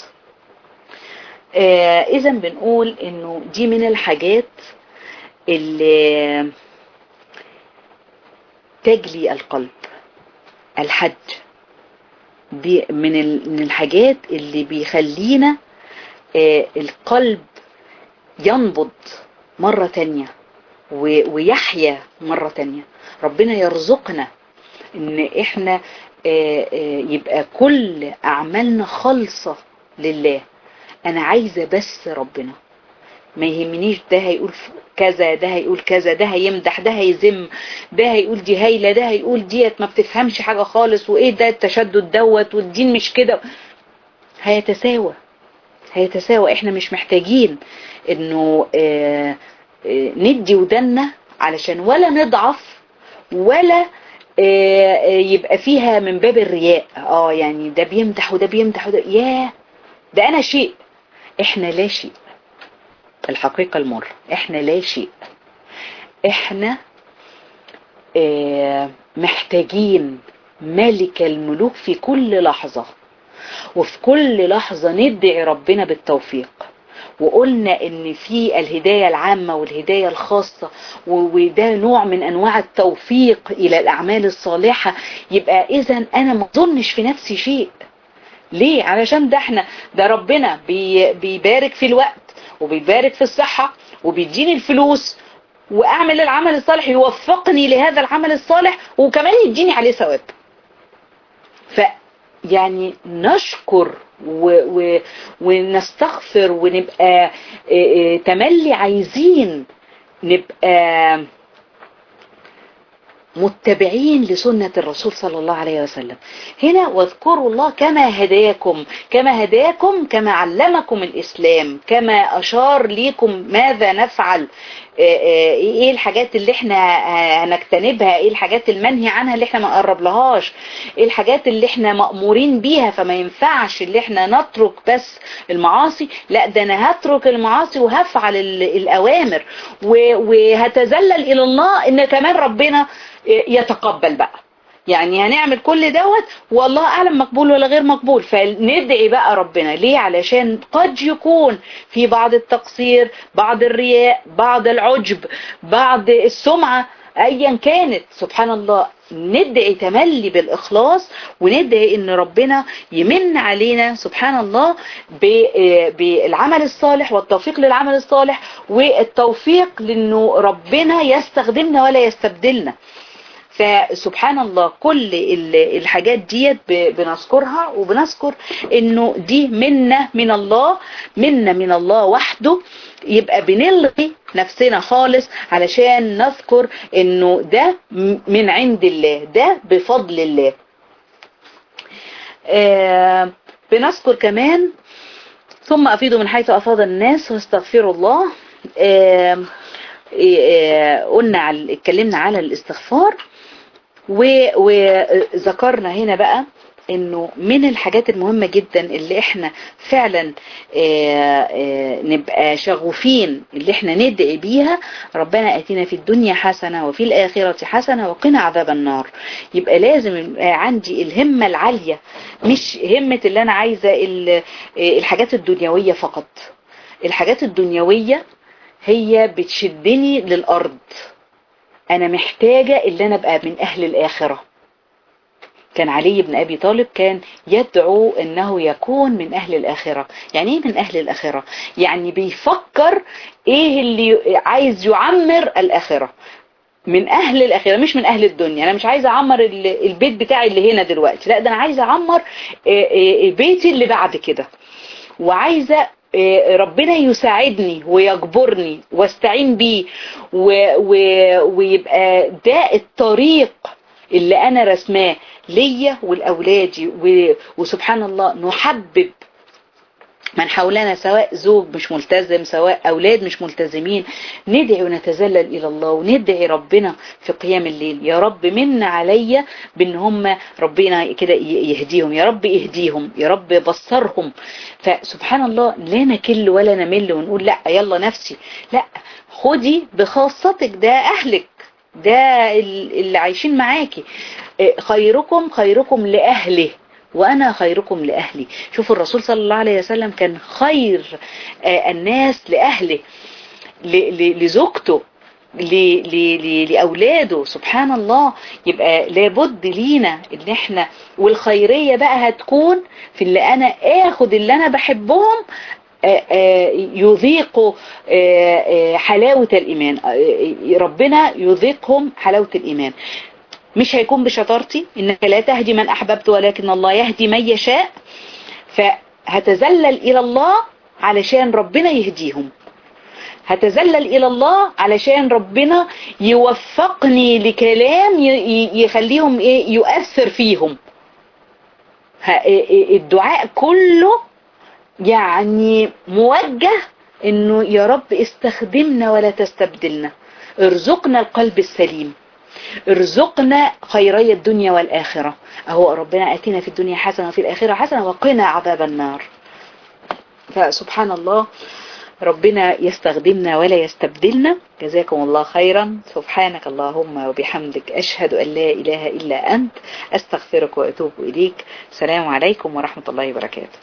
اذا بنقول انه دي من الحاجات اللي تجلي القلب الحج من من الحاجات اللي بيخلينا القلب ينبض مرة تانية ويحيا مرة تانية ربنا يرزقنا ان احنا يبقى كل اعمالنا خالصة لله انا عايزة بس ربنا ما يهمنيش ده هيقول كذا ده هيقول كذا ده هيمدح ده هيذم ده هيقول دي هايلة ده هيقول ديت ما بتفهمش حاجة خالص وايه ده التشدد دوت والدين مش كده هيتساوى هيتساوى احنا مش محتاجين انه اه اه ندي ودنا علشان ولا نضعف ولا اه يبقى فيها من باب الرياء اه يعني ده بيمدح وده بيمدح وده ياه ده انا شيء احنا لا شيء الحقيقة المر احنا لا شيء احنا اه محتاجين ملك الملوك في كل لحظة وفي كل لحظة ندعي ربنا بالتوفيق وقلنا ان في الهداية العامة والهداية الخاصة وده نوع من انواع التوفيق الى الاعمال الصالحة يبقى اذا انا ما اظنش في نفسي شيء ليه علشان ده احنا ده ربنا بي بيبارك في الوقت وبيبارك في الصحة وبيديني الفلوس واعمل العمل الصالح يوفقني لهذا العمل الصالح وكمان يديني عليه ثواب ف يعني نشكر و و ونستغفر ونبقى تملي عايزين نبقى متبعين لسنة الرسول صلى الله عليه وسلم هنا واذكروا الله كما هداكم كما هداكم كما علمكم الإسلام كما أشار ليكم ماذا نفعل ايه الحاجات اللي احنا هنجتنبها ايه الحاجات المنهي عنها اللي احنا ما نقرب لهاش ايه الحاجات اللي احنا مأمورين بيها فما ينفعش اللي احنا نترك بس المعاصي لا ده انا هترك المعاصي وهفعل الاوامر وهتذلل الى الله ان كمان ربنا يتقبل بقى يعني هنعمل كل دوت والله اعلم مقبول ولا غير مقبول فندعي بقى ربنا ليه علشان قد يكون في بعض التقصير بعض الرياء بعض العجب بعض السمعة ايا كانت سبحان الله ندعي تملي بالاخلاص وندعي ان ربنا يمن علينا سبحان الله بالعمل الصالح والتوفيق للعمل الصالح والتوفيق لانه ربنا يستخدمنا ولا يستبدلنا فسبحان الله كل الحاجات ديت بنذكرها وبنذكر انه دي منا من الله منا من الله وحده يبقى بنلغي نفسنا خالص علشان نذكر انه ده من عند الله ده بفضل الله آه بنذكر كمان ثم افيدوا من حيث افاض الناس واستغفروا الله آه آه قلنا اتكلمنا على الاستغفار وذكرنا هنا بقى انه من الحاجات المهمة جدا اللي احنا فعلا آآ آآ نبقى شغوفين اللي احنا ندعي بيها ربنا اتينا في الدنيا حسنة وفي الاخرة حسنة وقنا عذاب النار يبقى لازم يبقى عندي الهمة العالية مش همة اللي انا عايزة الحاجات الدنيوية فقط الحاجات الدنيوية هي بتشدني للارض انا محتاجة اللي انا ابقى من اهل الاخرة كان علي بن ابي طالب كان يدعو انه يكون من اهل الاخرة يعني ايه من اهل الاخرة يعني بيفكر ايه اللي عايز يعمر الاخرة من اهل الاخرة مش من اهل الدنيا انا مش عايزه اعمر البيت بتاعي اللي هنا دلوقتي لا ده انا عايزه اعمر بيتي اللي بعد كده وعايزه ربنا يساعدني ويجبرني واستعين بيه ويبقى ده الطريق اللي انا رسماه ليا ولأولادي وسبحان الله نحبب من حولنا سواء زوج مش ملتزم سواء أولاد مش ملتزمين ندعي ونتذلل إلى الله وندعي ربنا في قيام الليل يا رب من عليا بأن هم ربنا كده يهديهم يا رب اهديهم يا رب بصرهم فسبحان الله لا نكل ولا نمل ونقول لا يلا نفسي لا خدي بخاصتك ده أهلك ده اللي عايشين معاكي خيركم خيركم لأهله وأنا خيركم لأهلي شوفوا الرسول صلى الله عليه وسلم كان خير الناس لأهله لزوجته لأولاده سبحان الله يبقى لابد لينا ان احنا والخيرية بقى هتكون في اللي انا اخد اللي انا بحبهم يذيقوا حلاوة الإيمان ربنا يذيقهم حلاوة الإيمان مش هيكون بشطارتي إنك لا تهدي من أحببت ولكن الله يهدي من يشاء فهتذلل إلى الله علشان ربنا يهديهم هتذلل الى الله علشان ربنا يوفقني لكلام يخليهم ايه يؤثر فيهم الدعاء كله يعني موجه انه يا رب استخدمنا ولا تستبدلنا ارزقنا القلب السليم ارزقنا خيري الدنيا والآخرة اهو ربنا اتينا في الدنيا حسنة وفي الآخرة حسنة وقنا عذاب النار فسبحان الله ربنا يستخدمنا ولا يستبدلنا جزاكم الله خيرا سبحانك اللهم وبحمدك أشهد أن لا إله إلا أنت أستغفرك وأتوب إليك السلام عليكم ورحمة الله وبركاته